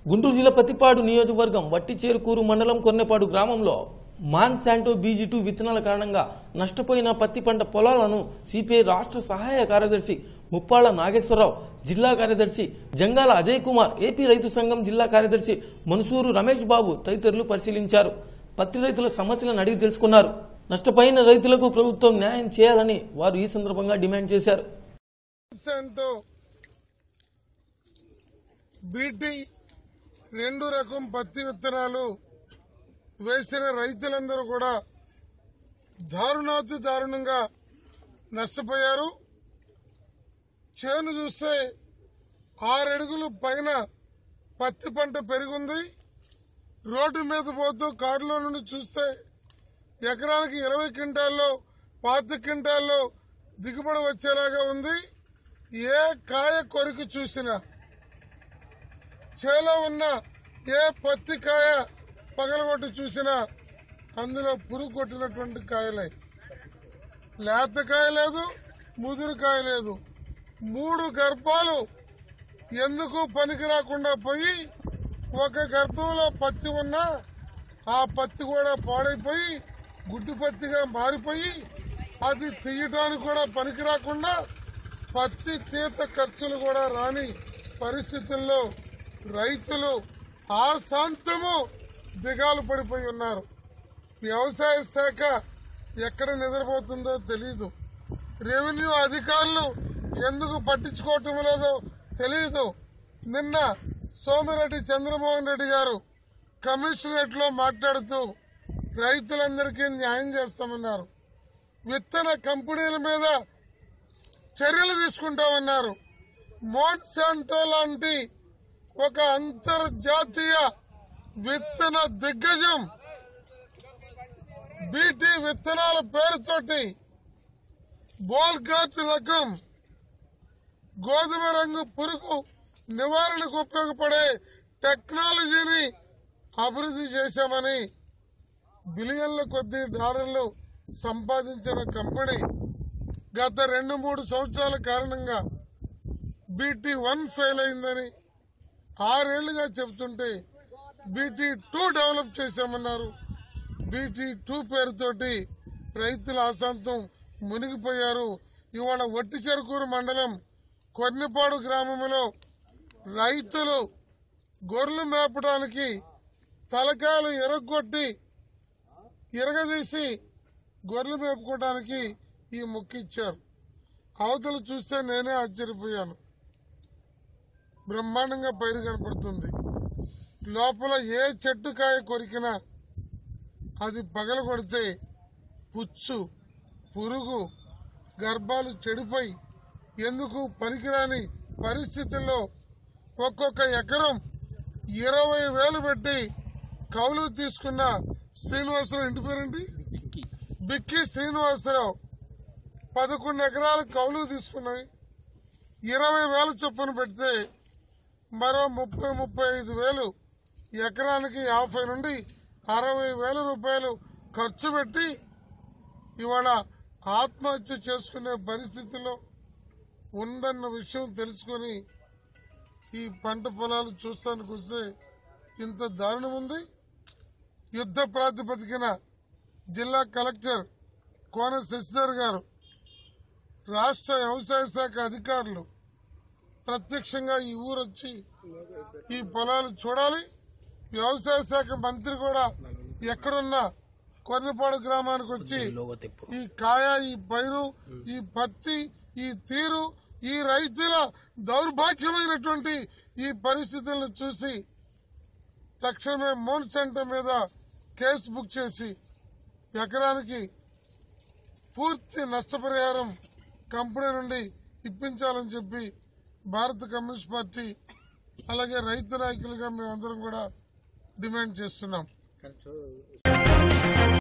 గుంటూరు జిల్లా పత్తిపాడు నియోజకవర్గం వట్టిచేరుకూరు మండలం కొన్నెపాడు గ్రామంలో మాన్ శాంటో బీజీ టూ విత్తనాల కారణంగా నష్టపోయిన పత్తి పంట పొలాలను సిపిఐ రాష్ట్ర సహాయ కార్యదర్శి ముప్పాళ్ల నాగేశ్వరరావు జిల్లా కార్యదర్శి జంగాల అజయ్ కుమార్ ఏపీ రైతు సంఘం జిల్లా కార్యదర్శి మనుసూరు రమేష్ బాబు తదితరులు పరిశీలించారు పత్తి రైతుల సమస్యలను అడిగి తెలుసుకున్నారు నష్టపోయిన రైతులకు ప్రభుత్వం న్యాయం చేయాలని వారు ఈ సందర్భంగా డిమాండ్ చేశారు సెంటో బీటీ రెండు రకం పత్తి విత్తనాలు వేసిన రైతులందరూ కూడా దారుణాతి దారుణంగా నష్టపోయారు చేను చూస్తే ఆరడుగులు పైన పత్తి పంట పెరిగింది రోడ్డు మీద పోతూ కారులో నుండి చూస్తే ఎకరానికి ఇరవై క్వింటాల్లో పాతి క్వింటాల్లో దిగుబడి వచ్చేలాగా ఉంది ఏ కాయ కొరికి చూసినా చేలో ఉన్న ఏ పత్తి కాయ పగలగొట్టి చూసినా అందులో పురుగు కొట్టినటువంటి కాయలే లేత కాయ లేదు ముదురు కాయ లేదు మూడు గర్భాలు ఎందుకు పనికి రాకుండా పోయి ఒక గర్భంలో పత్తి ఉన్నా ఆ పత్తి కూడా పాడైపోయి గుడ్డు పత్తిగా మారిపోయి అది తీయటానికి కూడా పనికి రాకుండా పత్తి తీత ఖర్చులు కూడా రాని పరిస్థితుల్లో రైతులు ఆశాంతము దిగాలు పడిపోయి ఉన్నారు వ్యవసాయ శాఖ ఎక్కడ నిద్రపోతుందో తెలియదు రెవెన్యూ అధికారులు ఎందుకు పట్టించుకోవటం లేదో తెలియదు నిన్న సోమిరెడ్డి చంద్రమోహన్ రెడ్డి గారు కమిషనరేట్ లో మాట్లాడుతూ రైతులందరికీ న్యాయం చేస్తామన్నారు విత్తన కంపెనీల మీద చర్యలు తీసుకుంటామన్నారు మోన్సాంటో లాంటి ఒక అంతర్జాతీయ విత్తన దిగ్గజం బీటీ విత్తనాల పేరుతోటి బోల్గాట్ రకం గోధుమ రంగు పురుగు నివారణకు ఉపయోగపడే టెక్నాలజీని అభివృద్ధి చేశామని బిలియన్ల కొద్ది డాలర్లు సంపాదించిన కంపెనీ గత రెండు మూడు సంవత్సరాల కారణంగా బీటీ వన్ ఫెయిల్ అయిందని ఆరేళ్లుగా చెబుతుంటే బీటీ టూ డెవలప్ చేశామన్నారు బీటీ టూ పేరుతోటి రైతుల ఆశాంతం మునిగిపోయారు ఇవాళ వట్టి చెరుకూరు మండలం కొన్నిపాడు గ్రామంలో రైతులు గొర్రెలు మేపడానికి తలకాయలు ఎరగొట్టి ఇరగదీసి గొర్రెలు మేపుకోవడానికి ఈ మొక్కు ఇచ్చారు అవతలు చూస్తే నేనే ఆశ్చర్యపోయాను బ్రహ్మాండంగా పైరు కనపడుతుంది లోపల ఏ చెట్టు కాయ కొరికినా అది పగల కొడితే పుచ్చు పురుగు గర్భాలు చెడిపోయి ఎందుకు పనికిరాని పరిస్థితుల్లో ఒక్కొక్క ఎకరం ఇరవై వేలు పెట్టి కౌలు తీసుకున్న శ్రీనివాసరావు ఇంటి పేరేంటి బిక్కి శ్రీనివాసరావు పదకొండు ఎకరాలు కౌలు తీసుకున్నాయి ఇరవై వేల చొప్పున పెడితే మరో ముప్పై ముప్పై ఐదు వేలు ఎకరానికి యాభై నుండి అరవై వేల రూపాయలు ఖర్చు పెట్టి ఇవాళ ఆత్మహత్య చేసుకునే పరిస్థితిలో ఉందన్న విషయం తెలుసుకొని ఈ పంట పొలాలు చూస్తానికి వస్తే ఇంత దారుణం ఉంది యుద్ధ ప్రాతిపదికన జిల్లా కలెక్టర్ కోన శశిధర్ గారు రాష్ట్ర వ్యవసాయ శాఖ అధికారులు ప్రత్యక్షంగా ఈ ఊరొచ్చి ఈ పొలాలు చూడాలి వ్యవసాయ శాఖ మంత్రి కూడా ఎక్కడున్నా కొర్రపాడు గ్రామానికి వచ్చి ఈ కాయ ఈ పైరు ఈ పత్తి ఈ తీరు ఈ రైతుల దౌర్భాగ్యమైనటువంటి ఈ పరిస్థితులను చూసి తక్షణమే మోన్ సెంటర్ మీద కేసు బుక్ చేసి ఎకరానికి పూర్తి నష్టపరిహారం కంపెనీ నుండి ఇప్పించాలని చెప్పి భారత కమ్యూనిస్ట్ పార్టీ అలాగే రైతు నాయకులుగా మేమందరం కూడా డిమాండ్ చేస్తున్నాం